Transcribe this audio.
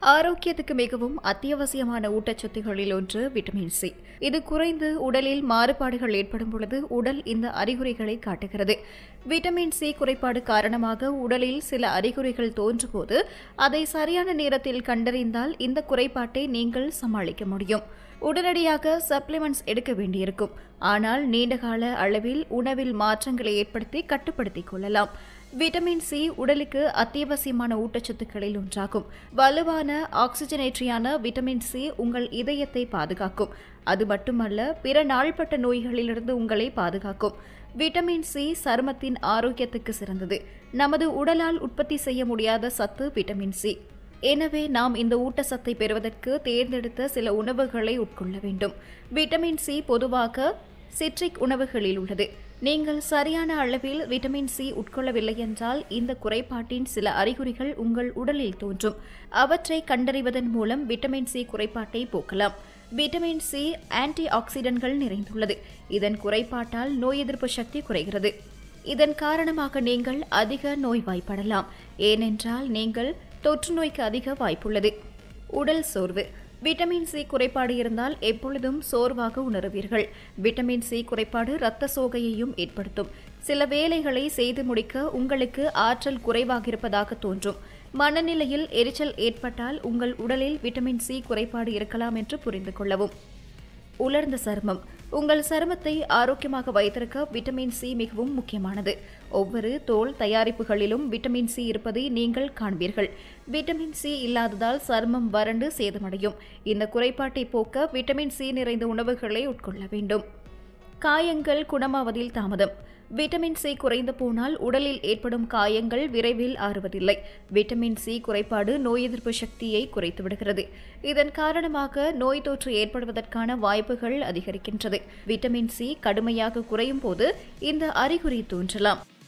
ஆரோக்கியத்துக்கு மிகவும் அத்தியாவசியமான ஊட்டச்சத்துகளில் ஒன்று விட்டமின் சி இது குறைந்து உடலில் மாறுபாடுகள் ஏற்படும் பொழுது உடல் இந்த அறிகுறிகளை காட்டுகிறது விட்டமின் சி குறைபாடு காரணமாக உடலில் சில அறிகுறிகள் தோன்றும்போது அதை சரியான நேரத்தில் கண்டறிந்தால் இந்த குறைபாட்டை நீங்கள் சமாளிக்க முடியும் உடனடியாக சப்ளிமெண்ட்ஸ் எடுக்க வேண்டியிருக்கும் ஆனால் நீண்டகால அளவில் உணவில் மாற்றங்களை ஏற்படுத்தி கட்டுப்படுத்திக் கொள்ளலாம் விட்டமின் சி உடலுக்கு அத்தியாவசியமான ஊட்டச்சத்துக்களில் ஒன்றாகும் வலுவான ஆக்சிஜனேற்றியான விட்டமின் சி உங்கள் இதயத்தை பாதுகாக்கும் அது மட்டுமல்ல பிற நாள்பட்ட நோய்களிலிருந்து உங்களை பாதுகாக்கும் விட்டமின் சி சருமத்தின் ஆரோக்கியத்துக்கு சிறந்தது நமது உடலால் உற்பத்தி செய்ய முடியாத சத்து விட்டமின் சி எனவே நாம் இந்த ஊட்டச்சத்தை பெறுவதற்கு தேர்ந்தெடுத்த சில உணவுகளை உட்கொள்ள வேண்டும் விட்டமின் சி பொதுவாக சிட்ரிக் உணவுகளில் உள்ளது நீங்கள் சரியான அளவில் விட்டமின் சி உட்கொள்ளவில்லை என்றால் இந்த குறைபாட்டின் சில அறிகுறிகள் உங்கள் உடலில் தோன்றும் அவற்றை கண்டறிவதன் மூலம் விட்டமின் சி குறைபாட்டை போக்கலாம் விட்டமின் சி ஆன்டி ஆக்சிடென்ட்கள் நிறைந்துள்ளது இதன் குறைபாட்டால் நோய் எதிர்ப்பு சக்தி குறைகிறது இதன் காரணமாக நீங்கள் அதிக நோய்வாய்ப்படலாம் ஏனென்றால் நீங்கள் தொற்று நோய்க்கு அதிக வாய்ப்புள்ளது உடல் சோர்வு விட்டமின் சி குறைபாடு இருந்தால் எப்பொழுதும் சோர்வாக உணருவீர்கள் விட்டமின் சி குறைபாடு இரத்த சோகையையும் ஏற்படுத்தும் சில வேலைகளை செய்து முடிக்க உங்களுக்கு ஆற்றல் குறைவாக இருப்பதாக தோன்றும் மனநிலையில் எரிச்சல் ஏற்பட்டால் உங்கள் உடலில் விட்டமின் சி குறைபாடு இருக்கலாம் என்று புரிந்து கொள்ளவும் உலர்ந்த சருமம் உங்கள் சருமத்தை ஆரோக்கியமாக வைத்திருக்க விட்டமின் சி மிகவும் முக்கியமானது ஒவ்வொரு தோல் தயாரிப்புகளிலும் விட்டமின் சி இருப்பதை நீங்கள் காண்பீர்கள் விட்டமின் சி இல்லாததால் சருமம் வறண்டு சேதமடையும் இந்த குறைபாட்டை போக்க விட்டமின் சி நிறைந்த உணவுகளை உட்கொள்ள வேண்டும் காயங்கள் குணமாவதில் தாமதம் விட்டமின் சி குறைந்து போனால் உடலில் ஏற்படும் காயங்கள் விரைவில் ஆறுவதில்லை விட்டமின் சி குறைபாடு நோய் எதிர்ப்பு சக்தியை குறைத்து விடுகிறது இதன் காரணமாக நோய் தொற்று ஏற்படுவதற்கான வாய்ப்புகள் அதிகரிக்கின்றது விட்டமின் சி கடுமையாக குறையும் போது இந்த அறிகுறி தோன்றலாம்